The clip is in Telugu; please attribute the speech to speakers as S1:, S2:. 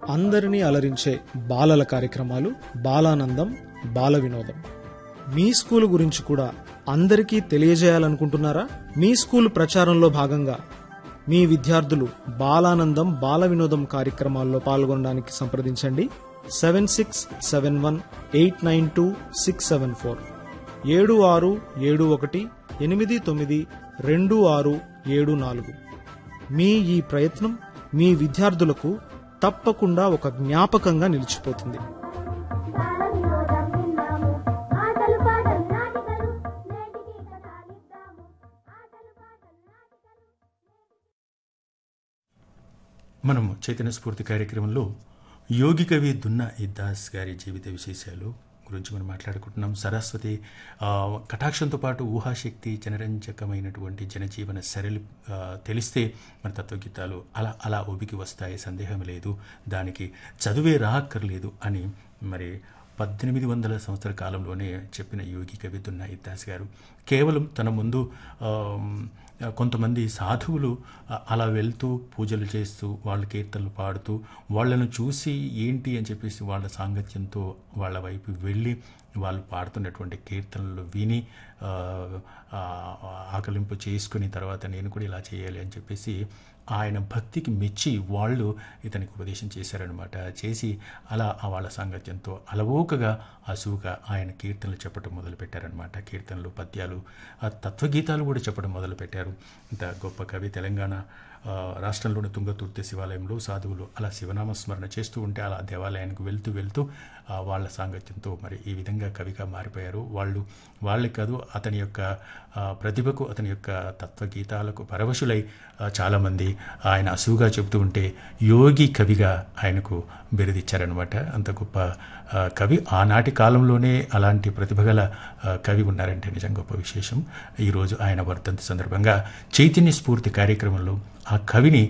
S1: అందరినీ అలరించే బాలల కార్యక్రమాలు బాలానందం బాల వినోదం మీ స్కూల్ గురించి కూడా అందరికీ తెలియజేయాలనుకుంటున్నారా మీ స్కూల్ ప్రచారంలో భాగంగా మీ విద్యార్థులు బాలానందం బాల వినోదం కార్యక్రమాల్లో పాల్గొనడానికి సంప్రదించండి seven six seven one eight nine two six seven four ఏడు ఆరు ఏడు ఒకటి ఎనిమిది తొమ్మిది రెండు ఆరు ఏడు నాలుగు మీ ఈ ప్రయత్నం మీ విద్యార్థులకు తప్పకుండా ఒక జ్ఞాపకంగా నిలిచిపోతుంది
S2: బాలవినోదం విన్నాము ఆటలు పాటలు నాటికలు నేటికి కథాలిద్దాము ఆటలు పాటలు నాటికలు
S3: మనం చైతన్య స్ఫూర్తి కార్యక్రమంలో యోగి కవి దున్నా ఇద్దాస్ గారి జీవిత విశేషాలు గురించి మనం మాట్లాడుకుంటున్నాం సరస్వతి ఆ, కటాక్షంతో పాటు ఊహాశక్తి జనరంజకమైనటువంటి జనజీవన సరళి ఆ, తెలిస్తే మన తత్వగీతాలు అలా అలా ఉబికి వస్తాయి సందేహం లేదు దానికి చదువే రాక్కర్లేదు అని మరి పద్దెనిమిది వందల సంవత్సర కాలంలోనే చెప్పిన యోగి కవి దున్నా ఇద్దాస్ గారు కేవలం తన ముందు ఆమ్, కొంతమంది సాధువులు అ- అలా వెళ్తూ పూజలు చేస్తూ వాళ్ళ కీర్తనలు పాడుతూ వాళ్ళను చూసి ఏంటి అని చెప్పేసి వాళ్ళ సాంగత్యంతో వాళ్ళ వైపు వెళ్ళి వాళ్ళు పాడుతున్నటువంటి కీర్తనలు విని ఆ, ఆ, ఆకలింపు చేసుకుని తర్వాత నేను కూడా ఇలా చేయాలి అని చెప్పేసి ఆయన భక్తికి మెచ్చి వాళ్ళు ఇతనికి ఉపదేశం చేశారనమాట చేసి అలా ఆ వాళ్ళ సాంగత్యంతో అలవోకగా అసువుగా ఆయన కీర్తనలు చెప్పడం మొదలుపెట్టారనమాట కీర్తనలు పద్యాలు ఆ తత్వగీతాలు కూడా చెప్పడం మొదలుపెట్టారు ఇంత గొప్ప కవి తెలంగాణ ఆ, రాష్ట్రంలోని తుంగతుర్తి శివాలయంలో సాధువులు అలా శివనామ స్మరణ చేస్తూ ఉంటే అలా దేవాలయానికి వెళ్తూ వెళ్తూ ఆ, వాళ్ళ సాంగత్యంతో మరి ఈ విధంగా కవిగా మారిపోయారు వాళ్ళు వాళ్ళే కాదు అతని యొక్క ఆ, ప్రతిభకు అతని యొక్క తత్వగీతాలకు పరవశులై ఆ, చాలామంది ఆయన అసువుగా చెబుతూ ఉంటే యోగి కవిగా ఆయనకు బిరుదిచ్చారనమాట అంత గొప్ప ఆ, కవి ఆనాటి కాలంలోనే అలాంటి ప్రతిభ గల ఆ, కవి ఉన్నారంటే నిజం గొప్ప విశేషం ఈరోజు ఆయన వర్ధంతి సందర్భంగా చైతన్య స్ఫూర్తి కార్యక్రమంలో ఆ కవిని